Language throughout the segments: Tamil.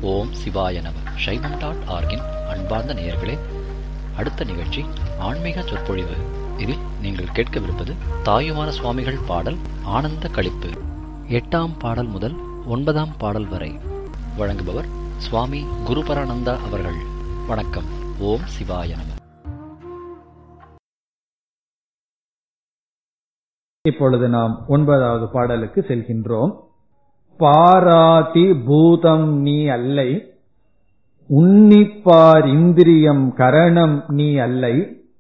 ஓம் சிவாய நம சைவம் டாட் ஆர்கின் அன்பார்ந்த நேயர்களே அடுத்த நிகழ்ச்சி ஆன்மீக சொற்பொழிவு இதில் நீங்கள் கேட்கவிருப்பது தாயுமான சுவாமிகள் பாடல் ஆனந்த களிப்பு எட்டாம் பாடல் முதல் ஒன்பதாம் பாடல் வரை வழங்குபவர் சுவாமி குருபரானந்தா அவர்கள் வணக்கம் ஓம் சிவாய நம இப்பொழுது நாம் ஒன்பதாவது பாடலுக்கு செல்கின்றோம் பாராதி பூதம் நீ அல்லை உன்னிப்பார் இந்திரியம் கரணம் நீ அல்லை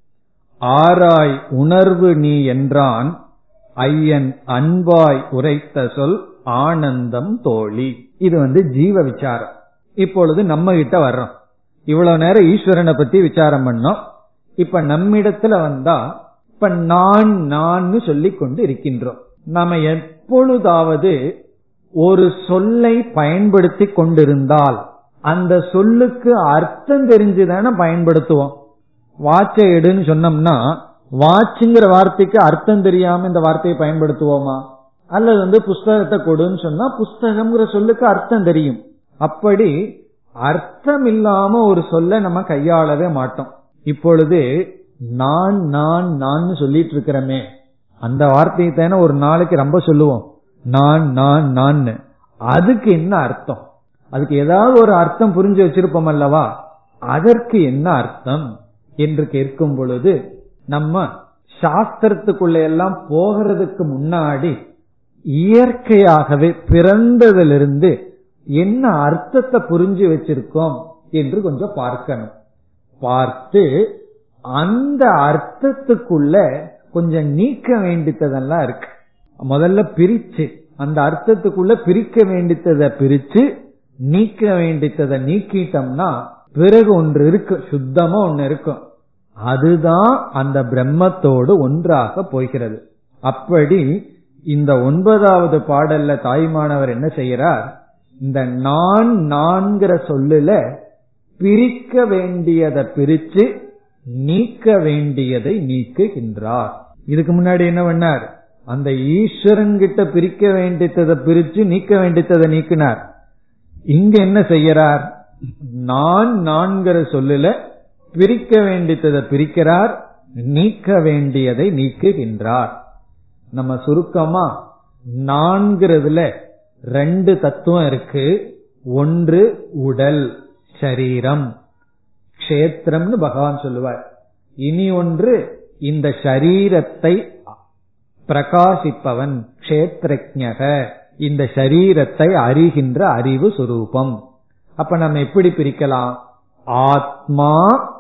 ஆராய் உணர்வு நீ என்றான் ஐயன் அன்பாய் உரைத்த சொல் ஆனந்தம் தோழி இது வந்து ஜீவ விசாரம் இப்பொழுது நம்ம கிட்ட வர்றோம் இவ்வளவு நேரம் ஈஸ்வரனை பத்தி விசாரம் பண்ணோம் இப்ப நம்மிடத்துல வந்தா இப்ப நான் நான் சொல்லிக் கொண்டு இருக்கின்றோம் நாம எப்பொழுதாவது ஒரு சொல்லை பயன்படுத்தி கொண்டிருந்தால் அந்த சொல்லுக்கு அர்த்தம் தெரிஞ்சுதானே பயன்படுத்துவோம் வாட்சை எடுன்னு சொன்னோம்னா வாட்சுங்கிற வார்த்தைக்கு அர்த்தம் தெரியாம இந்த வார்த்தையை பயன்படுத்துவோமா அல்லது வந்து புஸ்தகத்தை கொடுன்னு சொன்னா புஸ்தகம்ங்கிற சொல்லுக்கு அர்த்தம் தெரியும் அப்படி அர்த்தம் இல்லாம ஒரு சொல்ல நம்ம கையாளவே மாட்டோம் இப்பொழுது நான் நான் நான் சொல்லிட்டு இருக்கிறோமே அந்த வார்த்தையை தானே ஒரு நாளைக்கு ரொம்ப சொல்லுவோம் நான் நான் நான் அதுக்கு என்ன அர்த்தம் அதுக்கு ஏதாவது ஒரு அர்த்தம் புரிஞ்சு வச்சிருப்போம் அல்லவா அதற்கு என்ன அர்த்தம் என்று கேட்கும் பொழுது நம்ம சாஸ்திரத்துக்குள்ள எல்லாம் போகிறதுக்கு முன்னாடி இயற்கையாகவே பிறந்ததிலிருந்து என்ன அர்த்தத்தை புரிஞ்சு வச்சிருக்கோம் என்று கொஞ்சம் பார்க்கணும் பார்த்து அந்த அர்த்தத்துக்குள்ள கொஞ்சம் நீக்க வேண்டித்ததெல்லாம் இருக்கு முதல்ல பிரிச்சு அந்த அர்த்தத்துக்குள்ள பிரிக்க வேண்டித்ததை பிரிச்சு நீக்க வேண்டித்ததை நீக்கிட்டோம்னா பிறகு ஒன்று இருக்கு சுத்தமா ஒன்னு இருக்கும் அதுதான் அந்த பிரம்மத்தோடு ஒன்றாக போகிறது அப்படி இந்த ஒன்பதாவது பாடல்ல தாய்மானவர் என்ன செய்யறார் இந்த நான் நான்கிற சொல்லுல பிரிக்க வேண்டியதை பிரிச்சு நீக்க வேண்டியதை நீக்குகின்றார் இதுக்கு முன்னாடி என்ன பண்ணார் அந்த ஈஸ்வரன் கிட்ட பிரிக்க வேண்டியதை பிரிச்சு நீக்க வேண்டியதை நீக்கினார் இங்க என்ன செய்யறார் நான் நான்கிற சொல்லுல பிரிக்க வேண்டியதை பிரிக்கிறார் நீக்க வேண்டியதை நீக்குகின்றார் நம்ம சுருக்கமா நான்கிறதுல ரெண்டு தத்துவம் இருக்கு ஒன்று உடல் சரீரம் கஷேத்திரம்னு பகவான் சொல்லுவார் இனி ஒன்று இந்த சரீரத்தை பிரகாசிப்பவன் கஷேத்திரஜக இந்த சரீரத்தை அறிகின்ற அறிவு சுரூபம் அப்ப நம்ம எப்படி பிரிக்கலாம் ஆத்மா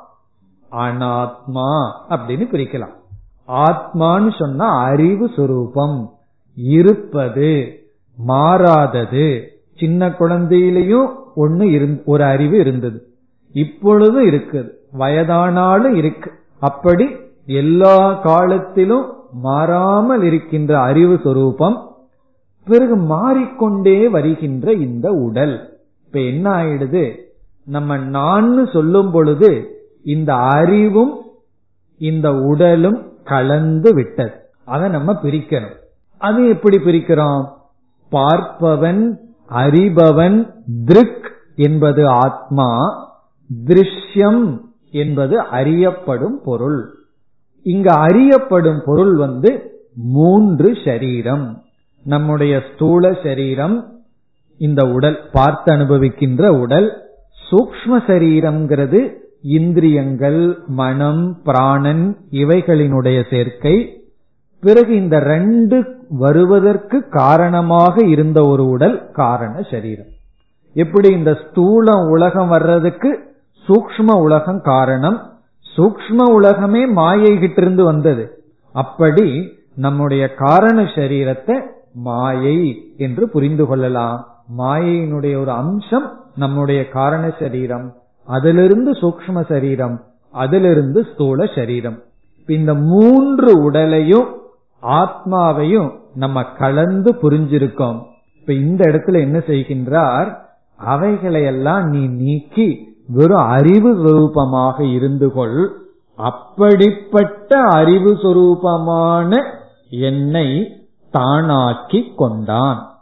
அனாத்மா அப்படின்னு பிரிக்கலாம் ஆத்மான்னு சொன்னா அறிவு சுரூபம் இருப்பது மாறாதது சின்ன குழந்தையிலையும் ஒன்னு ஒரு அறிவு இருந்தது இப்பொழுது இருக்குது வயதானாலும் இருக்கு அப்படி எல்லா காலத்திலும் மாறாமல் இருக்கின்ற அறிவு சொரூபம் பிறகு மாறிக்கொண்டே வருகின்ற இந்த உடல் இப்ப என்ன ஆயிடுது நம்ம நான் சொல்லும் பொழுது இந்த அறிவும் இந்த உடலும் கலந்து விட்டது அதை நம்ம பிரிக்கணும் அது எப்படி பிரிக்கிறோம் பார்ப்பவன் அறிபவன் திருக் என்பது ஆத்மா திருஷ்யம் என்பது அறியப்படும் பொருள் இங்க அறியப்படும் பொருள் வந்து மூன்று சரீரம் நம்முடைய ஸ்தூல சரீரம் இந்த உடல் பார்த்து அனுபவிக்கின்ற உடல் சூக்ம சரீரம்ங்கிறது இந்திரியங்கள் மனம் பிராணன் இவைகளினுடைய சேர்க்கை பிறகு இந்த ரெண்டு வருவதற்கு காரணமாக இருந்த ஒரு உடல் காரண சரீரம் எப்படி இந்த ஸ்தூல உலகம் வர்றதுக்கு சூக்ம உலகம் காரணம் சூக்ம உலகமே மாயை கிட்டிருந்து வந்தது அப்படி நம்முடைய காரண சரீரத்தை மாயை என்று புரிந்து கொள்ளலாம் மாயையினுடைய ஒரு அம்சம் நம்முடைய காரண சரீரம் அதிலிருந்து சூக்ம சரீரம் அதிலிருந்து ஸ்தூல சரீரம் இந்த மூன்று உடலையும் ஆத்மாவையும் நம்ம கலந்து புரிஞ்சிருக்கோம் இப்ப இந்த இடத்துல என்ன செய்கின்றார் அவைகளையெல்லாம் நீ நீக்கி வெறும் அறிவு சுரூபமாக இருந்து கொள் அப்படிப்பட்ட அறிவு சுரூபமான என்னை தானாக்கி கொண்டான்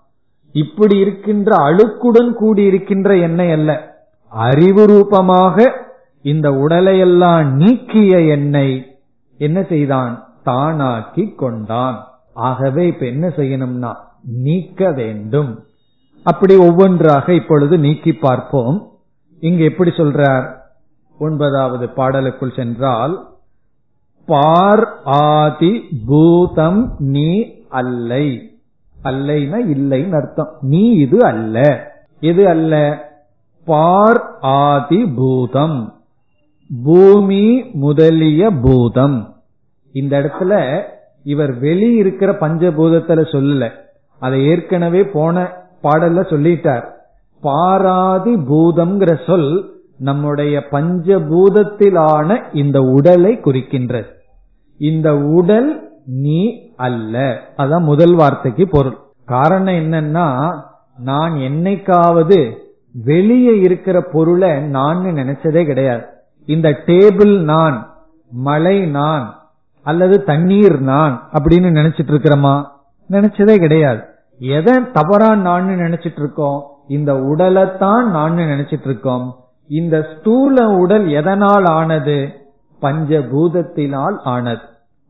இப்படி இருக்கின்ற அழுக்குடன் கூடி இருக்கின்ற எண்ணெய் அல்ல அறிவு ரூபமாக இந்த உடலையெல்லாம் நீக்கிய எண்ணெய் என்ன செய்தான் தானாக்கி கொண்டான் ஆகவே இப்ப என்ன செய்யணும்னா நீக்க வேண்டும் அப்படி ஒவ்வொன்றாக இப்பொழுது நீக்கி பார்ப்போம் இங்கு எப்படி சொல்றார் ஒன்பதாவது பாடலுக்குள் சென்றால் பார் ஆதி பூதம் நீ அல்லை அல்லைனா இல்லைன்னு அர்த்தம் நீ இது அல்ல எது அல்ல பார் ஆதி பூதம் பூமி முதலிய பூதம் இந்த இடத்துல இவர் வெளி இருக்கிற பஞ்சபூதத்துல சொல்லல அதை ஏற்கனவே போன பாடல்ல சொல்லிட்டார் பாராதி பூதம்ங்கிற சொல் நம்முடைய பஞ்சபூதத்திலான இந்த உடலை குறிக்கின்றது இந்த உடல் நீ அல்ல அதான் முதல் வார்த்தைக்கு பொருள் காரணம் என்னன்னா நான் என்னைக்காவது வெளியே இருக்கிற பொருளை நான் நினைச்சதே கிடையாது இந்த டேபிள் நான் மலை நான் அல்லது தண்ணீர் நான் அப்படின்னு நினைச்சிட்டு இருக்கிறோமா நினைச்சதே கிடையாது எதை தவறா நான் நினைச்சிட்டு இருக்கோம் இந்த உடலைத்தான் நான் நினைச்சிட்டு இருக்கோம் இந்த ஸ்தூல உடல் எதனால் ஆனது பஞ்சபூதத்தினால் ஆனது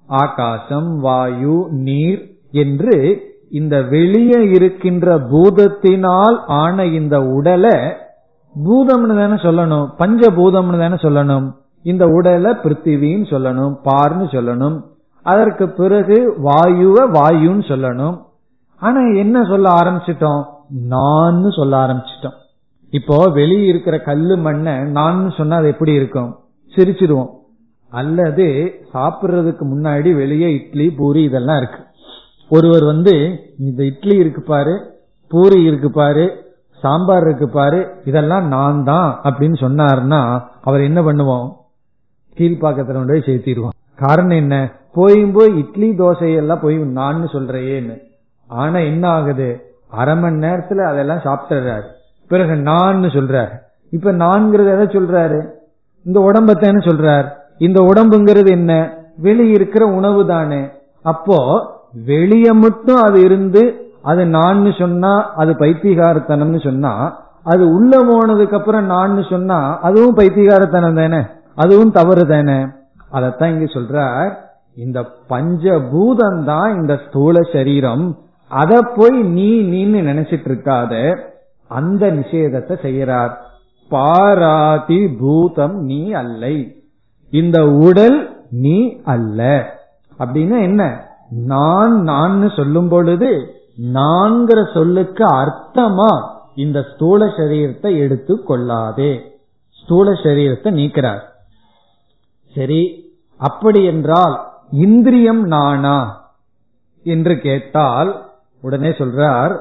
ஆகாசம் வாயு நீர் என்று இந்த வெளியே இருக்கின்ற பூதத்தினால் ஆன இந்த உடலை பூதம்னு தானே சொல்லணும் பஞ்சபூதம்னு தானே சொல்லணும் இந்த உடலை பிருத்திவின்னு சொல்லணும் பார்னு சொல்லணும் அதற்கு பிறகு வாயுவ வாயுன்னு சொல்லணும் ஆனா என்ன சொல்ல ஆரம்பிச்சிட்டோம் நான் சொல்ல ஆரம்பிச்சிட்டோம் இப்போ வெளியே இருக்கிற கல்லு மண்ணை நான் சொன்னா அது எப்படி இருக்கும் சிரிச்சிருவோம் அல்லது சாப்பிடுறதுக்கு முன்னாடி வெளியே இட்லி பூரி இதெல்லாம் இருக்கு ஒருவர் வந்து இந்த இட்லி இருக்கு பாரு பூரி இருக்கு பாரு சாம்பார் இருக்கு பாரு இதெல்லாம் நான் தான் அப்படின்னு சொன்னாருன்னா அவர் என்ன பண்ணுவோம் கீழ்பாக்கத்துல கொண்டு போய் சேர்த்திடுவோம் காரணம் என்ன போயும் போய் இட்லி தோசை எல்லாம் போய் நான் சொல்றேன்னு ஆனா என்ன ஆகுது அரை மணி நேரத்துல அதெல்லாம் சாப்பிட்டுறாரு பிறகு நான் சொல்றாரு இப்ப நான்கிறது எதை சொல்றாரு இந்த உடம்பத்தானே சொல்றார் இந்த உடம்புங்கிறது என்ன வெளியே இருக்கிற உணவு தானே அப்போ வெளிய மட்டும் அது இருந்து அது நான் சொன்னா அது பைத்தியகாரத்தனம்னு சொன்னா அது உள்ள போனதுக்கு அப்புறம் நான் சொன்னா அதுவும் பைத்தியகாரத்தனம் தானே அதுவும் தவறு தானே அதத்தான் இங்க சொல்றார் இந்த பஞ்சபூதம் தான் இந்த ஸ்தூல சரீரம் அத போய் நீ நீன்னு நினைச்சிட்டு இருக்காத அந்த நிஷேதத்தை செய்யறார் பாராதி பூதம் நீ அல்லை இந்த உடல் நீ அல்ல அப்படின்னா என்ன நான் நான் சொல்லும் பொழுது நான்கிற சொல்லுக்கு அர்த்தமா இந்த ஸ்தூல சரீரத்தை எடுத்து கொள்ளாதே ஸ்தூல சரீரத்தை நீக்கிறார் சரி அப்படி என்றால் இந்திரியம் நானா என்று கேட்டால் உடனே சொல்றார்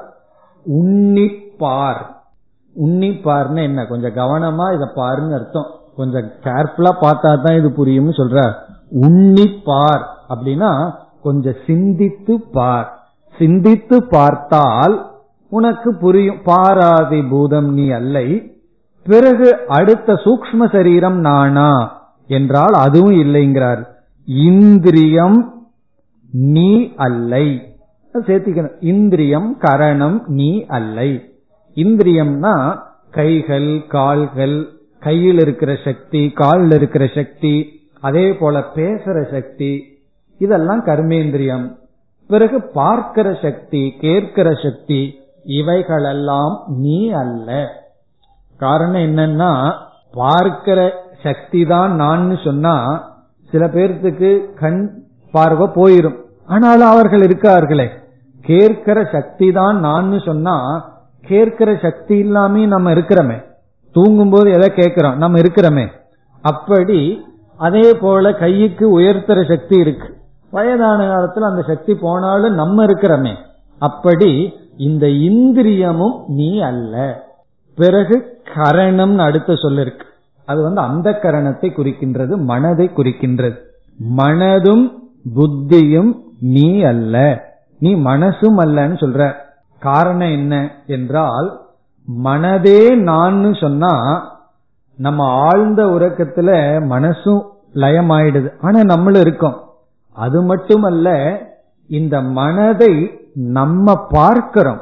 உன்னிப்பார் உன்னிப்பார்னு என்ன கொஞ்சம் கவனமா இத பாருன்னு அர்த்தம் கொஞ்சம் கேர்ஃபுல்லா பார்த்தா தான் இது புரியும்னு சொல்றார் உன்னிப்பார் அப்படின்னா கொஞ்சம் சிந்தித்து பார் சிந்தித்து பார்த்தால் உனக்கு புரியும் பாராதி பூதம் நீ அல்லை பிறகு அடுத்த சூக்ம சரீரம் நானா என்றால் அதுவும் இல்லைங்கிறார் இந்திரியம் நீ அல்லை சேர்த்திக்கணும் இந்திரியம் கரணம் நீ அல்லை இந்திரியம்னா கைகள் கால்கள் கையில் இருக்கிற சக்தி காலில் இருக்கிற சக்தி அதே போல பேசுற சக்தி இதெல்லாம் கர்மேந்திரியம் பிறகு பார்க்கிற சக்தி கேட்கிற சக்தி இவைகளெல்லாம் நீ அல்ல காரணம் என்னன்னா பார்க்கிற சக்தி தான் நான் சொன்னா சில பேர்த்துக்கு கண் பார்வை போயிரும் ஆனாலும் அவர்கள் இருக்கார்களே கேட்கிற சக்தி தான் நான் சொன்னா கேட்கிற சக்தி இல்லாமே நம்ம இருக்கிறோமே தூங்கும் போது எதை கேட்கிறோம் நம்ம இருக்கிறோமே அப்படி அதே போல கைக்கு உயர்த்துற சக்தி இருக்கு வயதான காலத்துல அந்த சக்தி போனாலும் நம்ம இருக்கிறோமே அப்படி இந்த இந்திரியமும் நீ அல்ல பிறகு கரணம்னு அடுத்த சொல்ல இருக்கு அது வந்து அந்த கரணத்தை குறிக்கின்றது மனதை குறிக்கின்றது மனதும் புத்தியும் நீ அல்ல நீ மனசும் அல்லன்னு சொல்ற காரணம் என்ன என்றால் மனதே நான் சொன்னா நம்ம ஆழ்ந்த உறக்கத்துல மனசும் லயமாயிடுது ஆனா நம்மளும் இருக்கோம் அது மட்டுமல்ல இந்த மனதை நம்ம பார்க்கிறோம்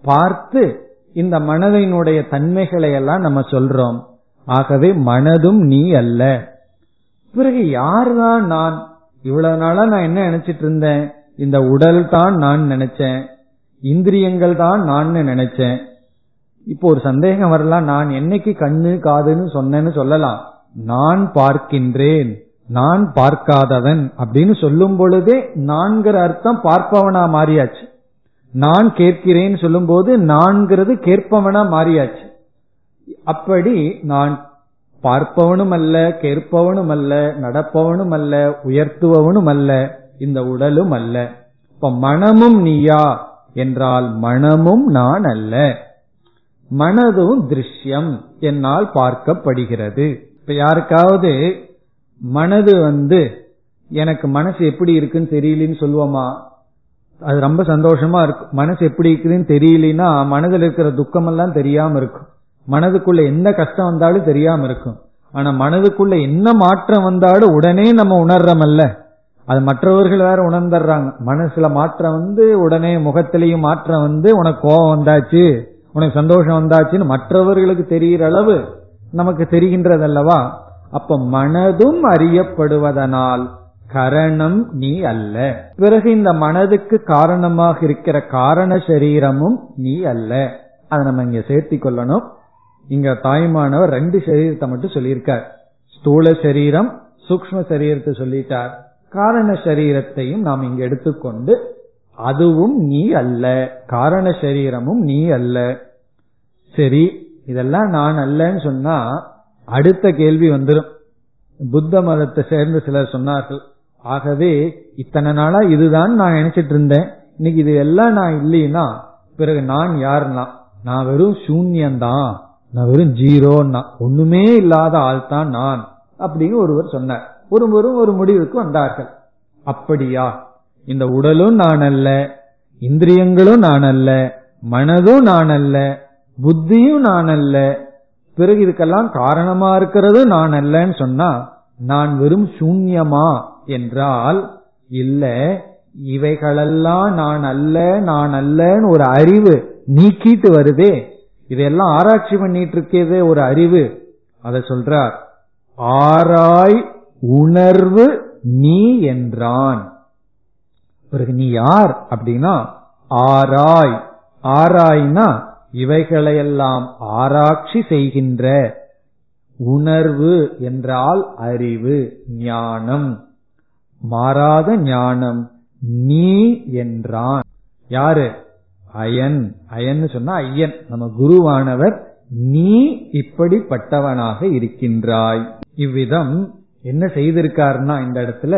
பார்த்து இந்த மனதினுடைய தன்மைகளை எல்லாம் நம்ம சொல்றோம் ஆகவே மனதும் நீ அல்ல பிறகு யாருதான் நான் இவ்வளவு நாளா நான் என்ன நினைச்சிட்டு இருந்தேன் இந்த உடல் தான் நான் நினைச்சேன் இந்திரியங்கள் தான் நான் நினைச்சேன் இப்போ ஒரு சந்தேகம் வரலாம் நான் என்னைக்கு கண்ணு காதுன்னு சொன்னேன்னு சொல்லலாம் நான் பார்க்கின்றேன் நான் பார்க்காதவன் அப்படின்னு சொல்லும் பொழுதே நான்கிற அர்த்தம் பார்ப்பவனா மாறியாச்சு நான் கேட்கிறேன் சொல்லும் போது நான்கிறது கேட்பவனா மாறியாச்சு அப்படி நான் பார்ப்பவனும் அல்ல கேட்பவனும் அல்ல நடப்பவனும் அல்ல உயர்த்துவவனும் அல்ல இந்த உடலும் அல்ல இப்ப மனமும் நீயா என்றால் மனமும் நான் அல்ல மனதும் திருஷ்யம் என்னால் பார்க்கப்படுகிறது இப்ப யாருக்காவது மனது வந்து எனக்கு மனசு எப்படி இருக்குன்னு தெரியலன்னு சொல்லுவோமா அது ரொம்ப சந்தோஷமா இருக்கும் மனசு எப்படி இருக்குதுன்னு தெரியலனா மனதில் இருக்கிற துக்கம் எல்லாம் தெரியாம இருக்கும் மனதுக்குள்ள எந்த கஷ்டம் வந்தாலும் தெரியாம இருக்கும் ஆனா மனதுக்குள்ள என்ன மாற்றம் வந்தாலும் உடனே நம்ம உணர்றோமல்ல அது மற்றவர்கள் வேற உணர்ந்துடுறாங்க மனசுல மாற்றம் வந்து உடனே முகத்திலையும் மாற்றம் வந்து உனக்கு கோபம் வந்தாச்சு உனக்கு சந்தோஷம் வந்தாச்சுன்னு மற்றவர்களுக்கு தெரிகிற அளவு நமக்கு தெரிகின்றதல்லவா அப்ப மனதும் அறியப்படுவதனால் கரணம் நீ அல்ல பிறகு இந்த மனதுக்கு காரணமாக இருக்கிற காரண சரீரமும் நீ அல்ல அதை நம்ம இங்க சேர்த்தி கொள்ளணும் இங்க தாய்மானவர் ரெண்டு சரீரத்தை மட்டும் சொல்லியிருக்கார் ஸ்தூல சரீரம் சூக்ம சரீரத்தை சொல்லிட்டார் காரண சரீரத்தையும் நாம் இங்க எடுத்துக்கொண்டு அதுவும் நீ அல்ல காரண சரீரமும் நீ அல்ல சரி இதெல்லாம் நான் அல்லன்னு சொன்னா அடுத்த கேள்வி வந்துடும் புத்த மதத்தை சேர்ந்த சிலர் சொன்னார்கள் ஆகவே இத்தனை நாளா இதுதான் நான் நினைச்சிட்டு இருந்தேன் இன்னைக்கு இது எல்லாம் நான் இல்லைன்னா பிறகு நான் யாருன்னா நான் வெறும் சூன்யம்தான் நான் வெறும் ஜீரோன்னா ஒண்ணுமே இல்லாத ஆள் தான் நான் அப்படின்னு ஒருவர் சொன்னார் ஒருவரும் ஒரு முடிவுக்கு வந்தார்கள் அப்படியா இந்த உடலும் நான் அல்ல இந்திரியங்களும் நான் அல்ல மனதும் நான் அல்ல புத்தியும் நான் அல்ல பிறகு இதுக்கெல்லாம் காரணமா இருக்கிறது நான் அல்லன்னு சொன்னா நான் வெறும் சூன்யமா என்றால் இல்ல இவைகளெல்லாம் நான் அல்ல நான் அல்லன்னு ஒரு அறிவு நீக்கிட்டு வருதே இதெல்லாம் ஆராய்ச்சி பண்ணிட்டு இருக்கதே ஒரு அறிவு அத சொல்றார் ஆராய் உணர்வு நீ என்றான் பிறகு நீ யார் அப்படின்னா ஆராய் ஆராய்னா இவைகளையெல்லாம் ஆராய்ச்சி செய்கின்ற உணர்வு என்றால் அறிவு ஞானம் மாறாத ஞானம் நீ என்றான் யாரு அயன் அயன்னு சொன்னா ஐயன் நம்ம குருவானவர் நீ இப்படிப்பட்டவனாக இருக்கின்றாய் இவ்விதம் என்ன செய்திருக்காருன்னா இந்த இடத்துல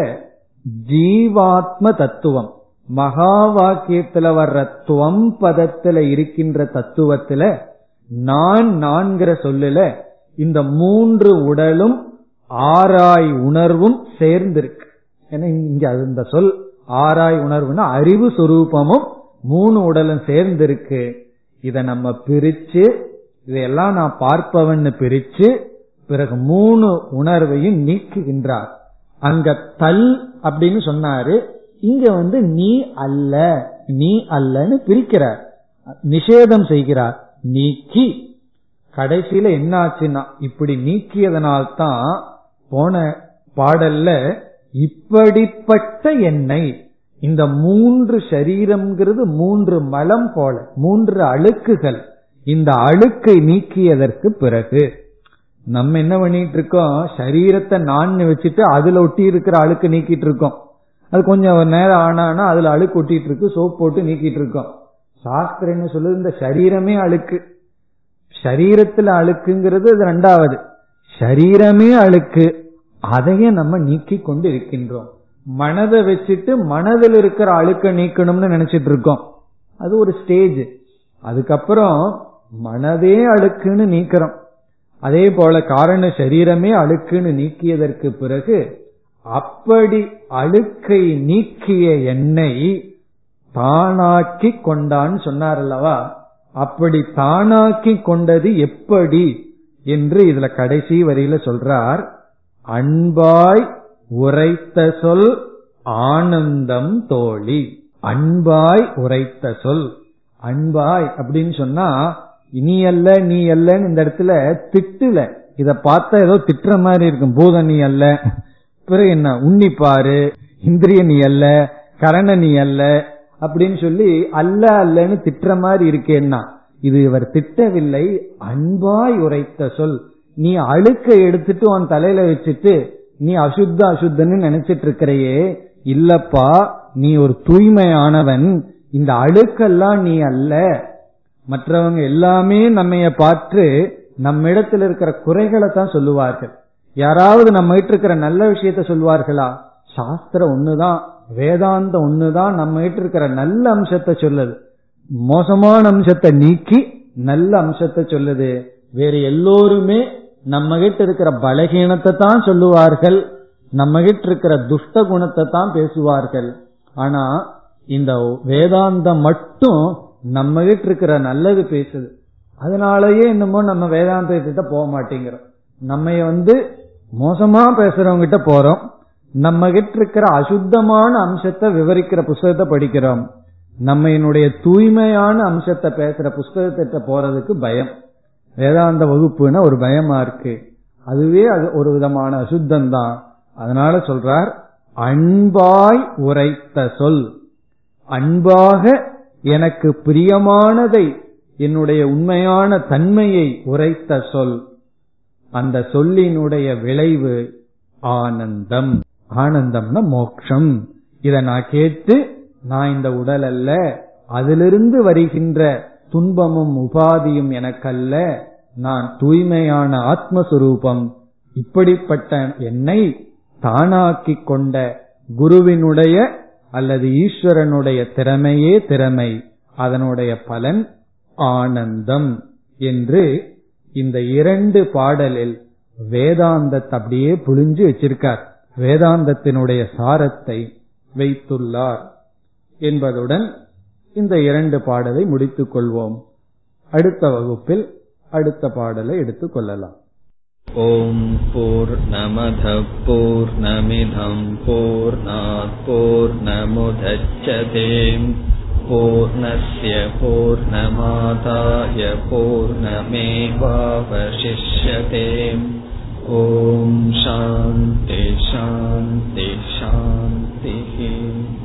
ஜீவாத்ம தத்துவம் மகா வாக்கியத்துல வர்ற துவம் பதத்துல இருக்கின்ற தத்துவத்துல நான் நான்கிற சொல்லுல இந்த மூன்று உடலும் ஆராய் உணர்வும் சேர்ந்திருக்கு ஏன்னா இங்க அது இந்த சொல் ஆராய் உணர்வுனா அறிவு சுரூபமும் மூணு உடலும் சேர்ந்திருக்கு இத நம்ம பிரிச்சு இதையெல்லாம் நான் பார்ப்பவன்னு பிரிச்சு பிறகு மூணு உணர்வையும் நீக்குகின்றார் அங்க தல் அப்படின்னு சொன்னாரு இங்க வந்து நீ அல்ல நீ அல்லன்னு பிரிக்கிறார் நிஷேதம் செய்கிறார் நீக்கி கடைசியில என்ன ஆச்சுன்னா இப்படி நீக்கியதனால்தான் போன பாடல்ல இப்படிப்பட்ட எண்ணெய் இந்த மூன்று சரீரம்ங்கிறது மூன்று மலம் போல மூன்று அழுக்குகள் இந்த அழுக்கை நீக்கியதற்கு பிறகு நம்ம என்ன பண்ணிட்டு இருக்கோம் சரீரத்தை நான் வச்சுட்டு அதுல ஒட்டி இருக்கிற அழுக்கு நீக்கிட்டு இருக்கோம் அது கொஞ்சம் நேரம் ஆனானா அதுல அழுக்கு ஒட்டிட்டு இருக்கு சோப் போட்டு நீக்கிட்டு இருக்கோம் சாஸ்திரம் என்ன சொல்லுது இந்த சரீரமே அழுக்கு சரீரத்துல அழுக்குங்கிறது அது ரெண்டாவது சரீரமே அழுக்கு அதையே நம்ம நீக்கி கொண்டு இருக்கின்றோம் மனதை வச்சுட்டு மனதில் இருக்கிற அழுக்க நீக்கணும்னு நினைச்சிட்டு இருக்கோம் அது ஒரு ஸ்டேஜ் அதுக்கப்புறம் மனதே அழுக்குன்னு நீக்கிறோம் அதே போல காரண சரீரமே அழுக்குன்னு நீக்கியதற்கு பிறகு அப்படி அழுக்கை நீக்கிய எண்ணெய் தானாக்கி கொண்டான்னு சொன்னார் அல்லவா அப்படி தானாக்கி கொண்டது எப்படி என்று இதுல கடைசி வரியில சொல்றார் அன்பாய் உரைத்த சொல் ஆனந்தம் தோழி அன்பாய் உரைத்த சொல் அன்பாய் அப்படின்னு சொன்னா நீ அல்ல நீ அல்லன்னு இந்த இடத்துல திட்டுல இத பார்த்தா ஏதோ திட்டுற மாதிரி இருக்கும் பூத நீ அல்ல பிறகு என்ன உன்னிப்பாரு இந்திரிய நீ அல்ல கரண நீ அல்ல அப்படின்னு சொல்லி அல்ல அல்லன்னு திட்டுற மாதிரி இருக்கேன்னா இது இவர் திட்டவில்லை அன்பாய் உரைத்த சொல் நீ அழுக்க எடுத்துட்டு உன் தலையில வச்சுட்டு நீ அசுத்த அசுத்தன்னு நினைச்சிட்டு இருக்கிறையே இல்லப்பா நீ ஒரு தூய்மையானவன் இந்த அழுக்கெல்லாம் நீ அல்ல மற்றவங்க எல்லாமே நம்மைய பார்த்து நம்ம இடத்துல இருக்கிற குறைகளை தான் சொல்லுவார்கள் யாராவது நம்ம கிட்ட இருக்கிற நல்ல விஷயத்த சொல்லுவார்களா சாஸ்திரம் ஒண்ணுதான் வேதாந்தம் ஒண்ணுதான் நம்ம கிட்ட இருக்கிற நல்ல அம்சத்தை சொல்லுது மோசமான அம்சத்தை நீக்கி நல்ல அம்சத்தை சொல்லுது வேற எல்லோருமே நம்ம கிட்ட இருக்கிற பலகீனத்தை தான் சொல்லுவார்கள் நம்ம கிட்ட இருக்கிற துஷ்ட குணத்தை தான் பேசுவார்கள் ஆனா இந்த வேதாந்தம் மட்டும் நம்ம கிட்ட இருக்கிற நல்லது பேசுது அதனாலயே என்னமோ நம்ம வேதாந்தத்திட்ட போக மாட்டேங்கிறோம் நம்ம வந்து மோசமா பேசுறவங்க கிட்ட போறோம் நம்ம கிட்ட இருக்கிற அசுத்தமான அம்சத்தை விவரிக்கிற புஸ்தகத்தை படிக்கிறோம் நம்ம என்னுடைய தூய்மையான அம்சத்தை பேசுற புஸ்தகத்திட்ட போறதுக்கு பயம் வேதாந்த வகுப்புன்னா ஒரு பயமா இருக்கு அதுவே அது ஒரு விதமான அசுத்தம் தான் அதனால சொல்றார் அன்பாய் உரைத்த சொல் அன்பாக எனக்கு பிரியமானதை என்னுடைய உண்மையான தன்மையை உரைத்த சொல் அந்த சொல்லினுடைய விளைவு ஆனந்தம் ஆனந்தம்னா மோக்ஷம் இத நான் கேட்டு நான் இந்த உடல் அல்ல அதிலிருந்து வருகின்ற துன்பமும் உபாதியும் எனக்கல்ல நான் தூய்மையான ஆத்மஸ்வரூபம் இப்படிப்பட்ட என்னை தானாக்கிக் கொண்ட குருவினுடைய அல்லது ஈஸ்வரனுடைய திறமையே திறமை அதனுடைய பலன் ஆனந்தம் என்று இந்த இரண்டு பாடலில் வேதாந்தத்தை அப்படியே புழிஞ்சு வச்சிருக்கார் வேதாந்தத்தினுடைய சாரத்தை வைத்துள்ளார் என்பதுடன் இந்த இரண்டு பாடலை முடித்துக் கொள்வோம் அடுத்த வகுப்பில் அடுத்த பாடலை எடுத்துக் கொள்ளலாம் ॐ पूर्णमधः पूर्णमिधम् पूर्णात् पूर्णमुदच्छते पूर्णस्य पूर्णमादाय पूर्णमेवावशिष्यते ॐ शान्ति शान्ति शान्तिः